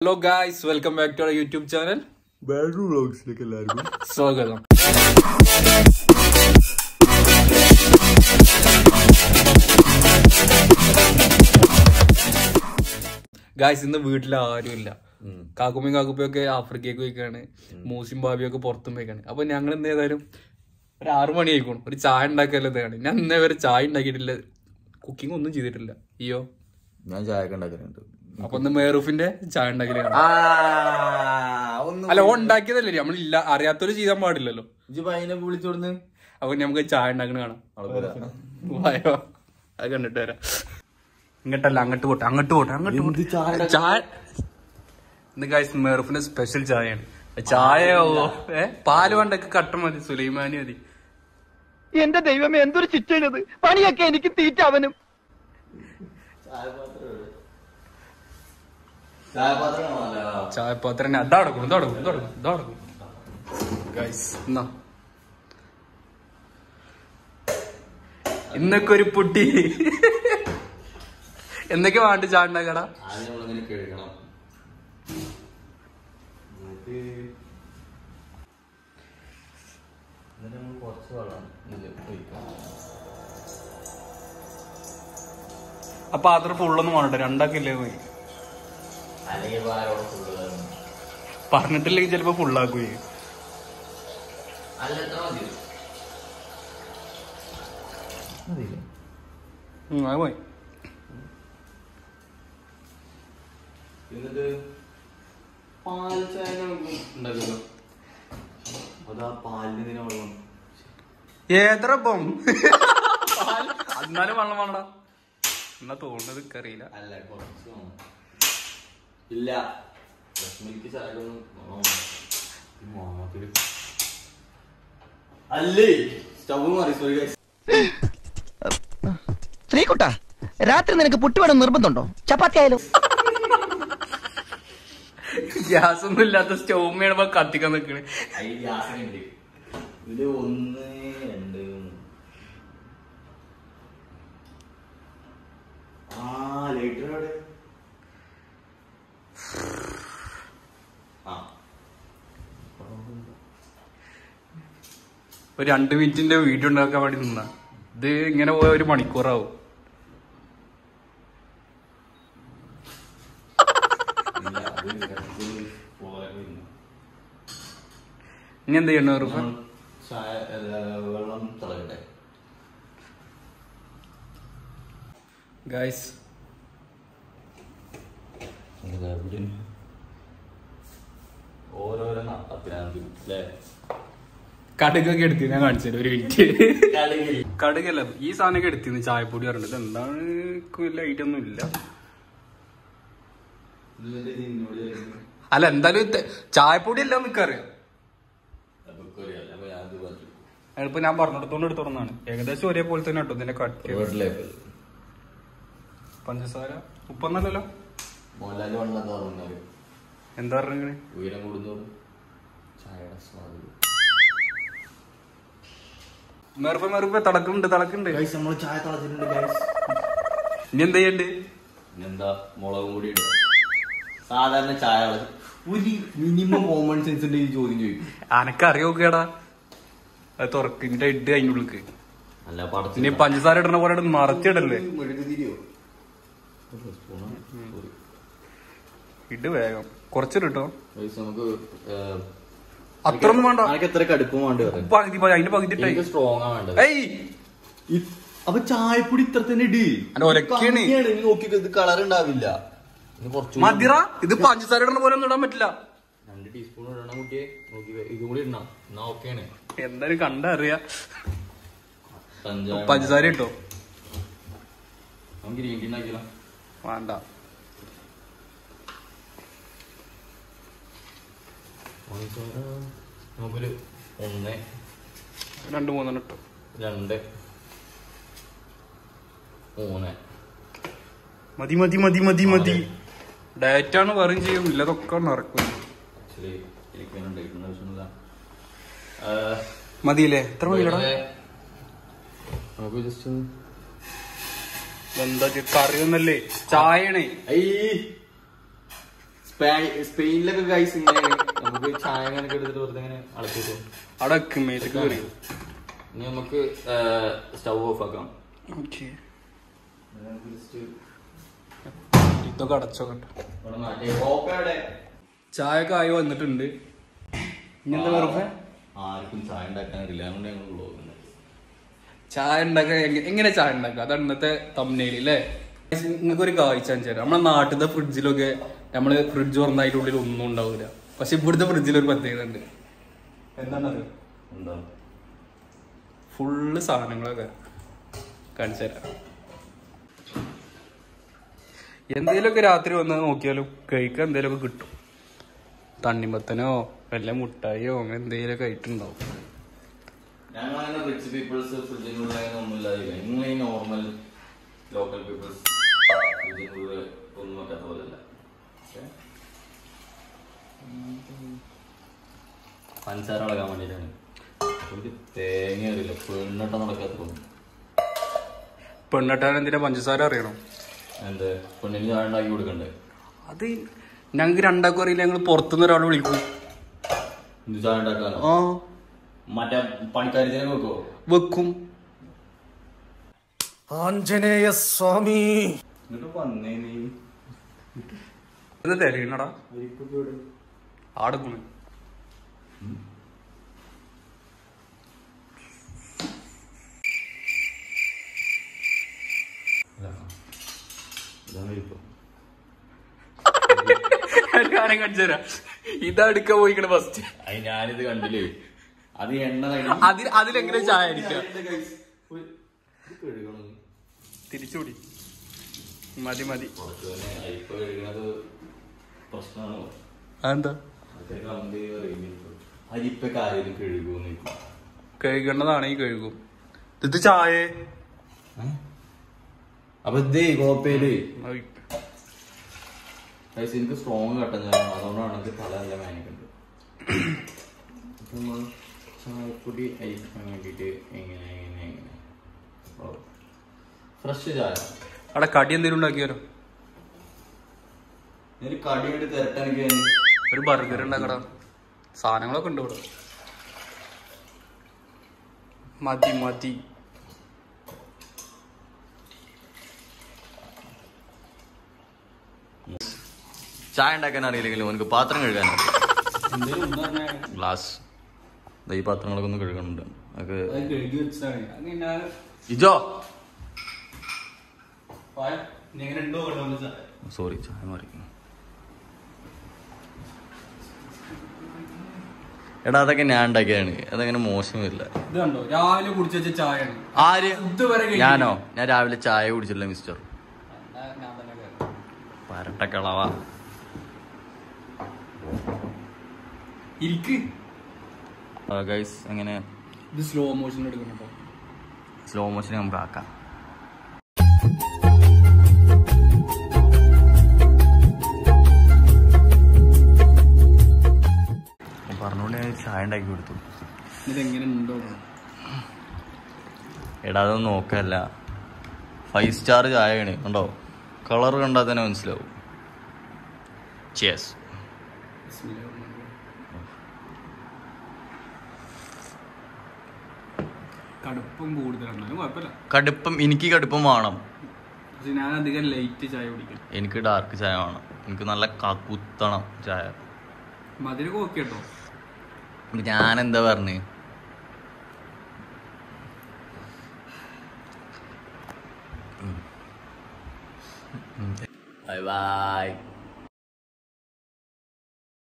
Hello guys welcome back to our YouTube channel bedroom വ്ളോഗ്സിലേക്ക് എല്ലാവർക്കും സ്വാഗതം ഗായ്സ് ഇന്ന് വീട്ടിൽ ആരും ഇല്ല കാക്കുമ്മയും കാക്കുപ്പയും ഒക്കെ ആഫ്രിക്കയ്ക്ക് പോയിക്കാണ് മൂസിയും ബാബിയും ഒക്കെ പുറത്തും പോയിക്കാണ് അപ്പൊ ഞങ്ങൾ ഇന്ന് ഏതായാലും ഒരു ആറു മണി ആയിക്കോളും ഒരു ചായ ഉണ്ടാക്കല്ലോ ഇതാണ് ഞാൻ ഇന്നേ വരെ ചായ ഉണ്ടാക്കിയിട്ടില്ല കുക്കിംഗ് ഒന്നും ചെയ്തിട്ടില്ല അയ്യോ ഞാൻ ചായ ഒക്കെ ഉണ്ടാക്കുന്നുണ്ട് അപ്പൊ ഇന്ന് മേറൂഫിന്റെ ചായ ഉണ്ടാക്കലാണ് ആ ഒന്ന് അല്ല ഓ ഉണ്ടാക്കിയതല്ലേ നമ്മളില്ല അറിയാത്തൊരു ചെയ്യാൻ പാടില്ലല്ലോ ഇജ്ജ് പയ്യനെ വിളിച്ചോടുന്ന് അപ്പൊ നമുക്ക് ചായ ഉണ്ടാക്കണ കാണാം വായോ അത് കണ്ടിട്ട് വരാം ഇങ്ങോട്ടല്ല അങ്ങോട്ട് പോട്ടെ അങ്ങോട്ട് പോട്ടെ അങ്ങോട്ട് പോട്ടെ ചായ ഇന്ന് കാശ് മെറുഫിന് സ്പെഷ്യൽ ചായയാണ് ചായയോ ഏ പാല് വേണ്ടൊക്കെ കട്ട മതി സുലൈമാനി മതി എന്റെ ദൈവമേ എന്തൊരു ശിക്ഷയാണിത് പണിയൊക്കെ എനിക്ക് തീറ്റ അവനും ചായപാത്രം തന്നെ അതാ കൊടുക്കും ഇതാ കൊടുക്കും ഇതാ കൊടുക്കും ഇതാ കൊടുക്കും ഗൈസ് എന്നാ ഇന്നൊക്കെ ഒരു പുട്ടി എന്തൊക്കെ വേണ്ട ചായ ഉണ്ടാക്കടാ ആദ്യം നമ്മളിങ്ങനെ കഴുകണം എന്നിട്ട് എന്നിട്ട് നമ്മൾ കുറച്ച് വെള്ളം ഇതില് ഒഴിക്കണം ആ പാത്രം ഫുള്ളൊന്നും വേണ്ട രണ്ടാക്കില്ലേ പോയി അല്ലെങ്കിൽ വേറെ ഫുള്ള് പറഞ്ഞിട്ടില്ലെങ്കിൽ ചിലപ്പോ ഫുള്ളാക്കുകയെ അല്ല എത്ര മതി മതിയില്ലേ അത് പോയി എന്നിട്ട് പാൽ ചായ ഉണ്ടാക്കല്ലോ അതാ പാലിന് ഇതിനെ വെള്ളം ഏതറപ്പം എന്നാലും വെള്ളം വേണടാ എന്നാ തോന്നുന്നത് അറിയില്ല അല്ല കുറച്ച് വേണം. ഇല്ല മിൽക്ക് ചായക്കൊന്നും മാത്രം അല്ലേ സ്റ്റവ് മാറി സോറി ഗൈസ് ശ്രീകുട്ട രാത്രി നിനക്ക് പുട്ട് വേണം നിർബന്ധമുണ്ടോ ചപ്പാത്തി ആയാലും ഗ്യാസ് ഒന്നും ഇല്ലാത്ത സ്റ്റൗമ്മയാണ് കത്തിക്കാൻ നിക്കണേ അതിൽ ഗ്യാസ് ഉണ്ട് ഇതില് ഒന്ന് രണ്ട് മൂന്ന്. ആ ലൈറ്റർ എവിടെ ആ ഒരു രണ്ട് മിനിറ്റിന്റെ വീഡിയോ ഉണ്ടാക്കാൻ വേണ്ടി നിന്ന ഇത് ഇങ്ങനെ പോയ ഒരു മണിക്കൂറാവും ഇല്ല, അത് ഇത് പോരായിരുന്നു. ഇനി എന്ത് ചെയ്യണ റുഫ് ചായ അല്ല, വെള്ളം തിളക്കട്ടെ ഗായ്സ് ഓരോരോ നട്ടത്തിനാണ് അല്ലേ കടുകൊക്കെ എടുത്തി ഞാൻ കാണിച്ചു ഒരു മിനിറ്റ് കടുകല്ല ഈ സാധനമൊക്കെ എടുത്തിന്ന് ചായപ്പൊടി പറഞ്ഞിട്ട് ഇത് എന്താണ് എനിക്ക് വലിയ ഐഡിയ ഒന്നും ഇല്ല ഇതിന്റെ ഇതിനോട് അല്ല എന്തായാലും ഇത് ചായപ്പൊടി എല്ലാം നിൽക്കറിയാം അപ്പൊ അറിയാലോ അപ്പൊ ഞാൻ ഇത് പറഞ്ഞു അതിപ്പോ ഞാൻ പറഞ്ഞിടത്തോണ്ട് എടുത്തോന്നാണ് ഏകദേശം ഒരേപോലെ തന്നെ കേട്ടോ ഇതിന്റെ കട്ട് വീട്ടിലേക്ക് പഞ്ചസാര ഉപ്പൊന്നല്ലല്ലോ മോഹൻലാല് വണ്ണം എന്താ പറഞ്ഞാല് എന്താ പറഞ്ഞേ ഉയരം കൂടുന്നോറും ചായയുടെ സ്വാദ് മെറുപ്പ മെറുപ്പ തിളക്കുന്നുണ്ട് തിളക്കുന്നുണ്ട് ഗൈസ് നമ്മൾ ചായ തിളച്ചിട്ടുണ്ട് ഗൈസ് ഇനി എന്ത് ചെയ്യണ്ട് എന്താ മുളകും കൂടി ഉണ്ട് സാധാരണ ചായ തിളച്ച് ഒരു മിനിമം കോമൺ സെൻസിന്റെ ഈ ചോദ്യം ചോദിക്കും അനക്കറിയോക്കേടാ അത് തുറക്കിന്റെ ഇട്ട് അതിന്റെ ഉള്ളിക്ക് അല്ല പടത്തിന് ഇനി പഞ്ചസാര ഇടണ പോലെ ഇട്ട് മറച്ചിടല്ലേ മെഴുകുതിരിയോ ഇട്ട് വേഗം കുറച്ചിട്ട് കേട്ടോ ഗൈസ് നമുക്ക് ഏഹ്, അത്ര ഒന്നും വേണ്ട അനക്ക് എത്ര കടുപ്പം വേണ്ടി വരാം പകുതി പകുതി, അതിന്റെ പകുതി ഇട്ടായി എനിക്ക് സ്ട്രോങ് ആ വേണ്ടത് ഏയ് ഈ- അപ്പൊ ചായപ്പൊടി ഇത്ര തന്നെ ഇട് അല്ല, ഒലക്കാണ്. കമ്മിയാണ്. ഇനി നോക്കി ഇത് കളർ ഉണ്ടാവില്ല ഇനി കുറച്ചും കൂടി- മതിറ ഇത് പഞ്ചസാര ഇടണ പോലെ ഒന്നും ഇടാൻ പറ്റില്ല രണ്ട് ടീസ്പൂൺ ഇടണം കുട്ടിയെ നോക്കി ഇതും കൂടി ഇടണം എന്നാ ഓക്കെയാണ് എന്തായാലും കണ്ടറിയാ പഞ്ചാര പഞ്ചസാര ഇട്ടോ നമുക്ക് ഗ്രീൻ ടീ ഉണ്ടാക്കിയാലോ വേണ്ട പഞ്ചസാര നമുക്കൊരു ഒന്ന് രണ്ട് മൂന്നെണ്ണം ഇട്ടോ രണ്ട് മൂന്ന് മതി മതി മതി മതി മതി ഡയറ്റ് ആണ് പറയും ചെയ്യും ഇല്ലതൊക്കെ നടക്കും ആക്ച്വലി എനിക്കൊന്നും ഉണ്ടാക്കുന്ന ആവശ്യമൊന്നുമില്ല മതിയില്ലേ എത്ര മതിയില്ലടാ നമുക്ക് ജസ്റ്റ് എന്താ കറി ഒന്നല്ലേ ചായയാണേ ഐ സ്പെ- സ്പെയിനിലൊക്കെ ഗൈസ് ഇങ്ങനെയാണ് നമുക്ക് ചായ അങ്ങനെ എടുത്തിട്ട് വെറുതെ ഇങ്ങനെ അടച്ചിട്ടു അവിടെ മേലേക്ക് കയറി ഇനി നമുക്ക് സ്റ്റൗ ഓഫ് ആക്കാം ഓക്കെ നമുക്ക് just ഇതൊക്കെ അടച്ചോ കണ്ടോ ഇവിടെ മാറ്റി കോപ്പയുടെ ചായ ഒക്കെ ആയി വന്നിട്ടുണ്ട് ഇനി എന്താ വെറുതെ ആർക്കും ചായ ഉണ്ടാക്കാൻ അറിയില്ല അതുകൊണ്ട് ഞങ്ങൾ വ്ളോഗ് ചായ ഉണ്ടാക്കാൻ എങ്ങ- എങ്ങനെ ചായ ഉണ്ടാക്കുക അതാണ് ഇന്നത്തെ തമ്മനയിൽ അല്ലേ നിങ്ങൾക്ക് ഒരു കാഴ്ച തരാം നമ്മളെ നാട്ടിലത്തെ ഫ്രിഡ്ജിലൊക്കെ നമ്മള് ഫ്രിഡ്ജ് തുറന്നതിന്റെ ഉള്ളിൽ ഒന്നും ഉണ്ടാവില്ല പക്ഷെ ഇവിടുത്തെ ഫ്രിഡ്ജിൽ ഒരു പ്രത്യേകത ഉണ്ട് എന്താണത് എന്താ ഫുള്ള് സാധനങ്ങളൊക്കെ കാണിച്ചു തരാം എന്തേലൊക്കെ രാത്രി വന്ന് നോക്കിയാലും കഴിക്കാൻ എന്തേലൊക്കെ കിട്ടും തണ്ണിമത്തനോ വല്ല മുട്ടായിയോ അങ്ങനെ എന്തേലൊക്കെ ആയിട്ടുണ്ടാവും ഞങ്ങളങ്ങനെ റിച്ച് പീപ്പിൾസ് ഫ്രിഡ്ജിനുള്ള ഒന്നും ഇല്ലാതില്ല നിങ്ങൾ ഈ നോർമൽ ലോക്കൽ പീപ്പിൾസ് ഫ്രിഡ്ജിനുള്ളിൽ ഒന്നും വെക്കാത്ത പോലെയല്ല പക്ഷേ, പഞ്ചസാര അളകാൻ വേണ്ടിയിട്ടാണ് ഒരു തേങ്ങ അറിയില്ല പെണ്ണിട്ട നടക്കാത്ത പെണ്ണിട്ടാൻ എന്തിനാ പഞ്ചസാര അറിയണം എന്ത് പെണ്ണിന് ചായ ഉണ്ടാക്കി കൊടുക്കണ്ടേ അത് ഞങ്ങൾക്ക് രണ്ടാക്കും അറിയില്ല ഞങ്ങൾ പുറത്തുനിന്ന് ഒരാൾ വിളിക്കും എന്ത് ചായ ഉണ്ടാക്കാനോ ആ മറ്റേ പണിക്കാരി വെക്കോ വെക്കും ആഞ്ജനേയ സ്വാമി എന്നിട്ട് വന്നേ നീ ഇത് തരീണടാ ആടെ പോണ് ഇതാണ് ഇരിപ്പ്. ഒരു കാര്യം കാണിച്ചു തരാം ഇതെടുക്കാൻ പോയിക്കണ ഫസ്റ്റ് അത് ഞാനിത് കണ്ടില്ലേ അത് എണ്ണ അതിൽ അതിലെങ്ങനെ ചായ അടിക്കുക കഴുകണം തിരിച്ചുകൂടി മതി മതി കുറച്ചുതന്നെ അരിപ്പ കഴുകണത് പ്രശ്നമാണോ അതെന്താ അതൊക്കെ കമന്റ് ചെയ്ത് പറയുന്നത് അരിപ്പൊക്കെ ആരെങ്കിലും കഴുകുമെന്ന് കഴുകേണ്ടതാണെങ്കിൽ കഴുകും ഇത് ചായ അപ്പൊ ഇതേ കോപ്പയില് അത് ഗൈസ് എനിക്ക് സ്ട്രോങ് കട്ടൻ ചായ അതുകൊണ്ടാണ് എനിക്ക് തല നല്ല വേനിക്കുന്നത് അപ്പൊ നമ്മൾ ചായപ്പൊടി അരിക്കാൻ വേണ്ടിട്ട് എങ്ങനെ എങ്ങനെ എങ്ങനെ ഫ്രഷ് ചായ അവിടെ കടി എന്തെങ്കിലും ഉണ്ടാക്കിയാലോ ഒരു കടി വേണ്ടി തിരട്ടാൻ എനിക്ക് ഒരു ബർഗർ ഉണ്ടാക്കടാ സാധനങ്ങളൊക്കെ ഉണ്ട് ഇവിടെ മതി മതി ചായ ഉണ്ടാക്കാൻ അറിയില്ലെങ്കിലും എനിക്ക് പാത്രം കഴുകാൻ ഗ്ലാസ് ഈ പാത്രങ്ങളൊക്കെ ഒന്ന് കഴുകണുണ്ട് അതൊക്കെ കഴുകി വെച്ചതാണ് അത് ഞാൻ ഇജോ എങ്ങനെ ഉണ്ടോ ചായ സോറി ചായ മാറി എടാ അതൊക്കെ ഞാൻ ഉണ്ടാക്കിയതാണ് അതങ്ങനെ മോശമില്ല ഇത് കണ്ടോ രാവിലെ കുടിച്ചു വെച്ച ചായയാണ് ആര് ഇതുവരെ കഴിഞ്ഞില്ല. ഞാനോ ഞാൻ രാവിലെ ചായ കുടിച്ചില്ല മിസ്റ്റർ ഞാൻ തന്നെ കേറാം. പരട്ടക്കളവാ ഇരിക്ക് ഗൈസ് അങ്ങനെ ഇത് സ്ലോ മോഷൻ എടുക്കണം കേട്ടോ സ്ലോ മോഷൻ നമുക്ക് ആക്കാം പറഞ്ഞുകൊണ്ട് ഞാൻ ചായ ഉണ്ടാക്കി കൊടുത്തു ഇതെങ്ങനെ ഉണ്ടോ എടാ അതൊന്നും നോക്കല്ല ഫൈവ് സ്റ്റാർ ചായയാണ് കണ്ടോ കളർ കണ്ടാൽ തന്നെ മനസ്സിലാവും ചേസ് കടുപ്പം കൂടുതലാണ് എന്നാലും കുഴപ്പമില്ല കടുപ്പം എനിക്ക് കടുപ്പം വേണം പക്ഷെ ഞാൻ അധികം ലൈറ്റ് ചായ കുടിക്കും എനിക്ക് ഡാർക്ക് ചായ വേണം എനിക്ക് നല്ല ക- കുത്തണം ചായ മധുരമൊക്കെ ഓക്കെ കേട്ടോ ഞാൻ എന്താ പറഞ്ഞ് ബൈ ബൈ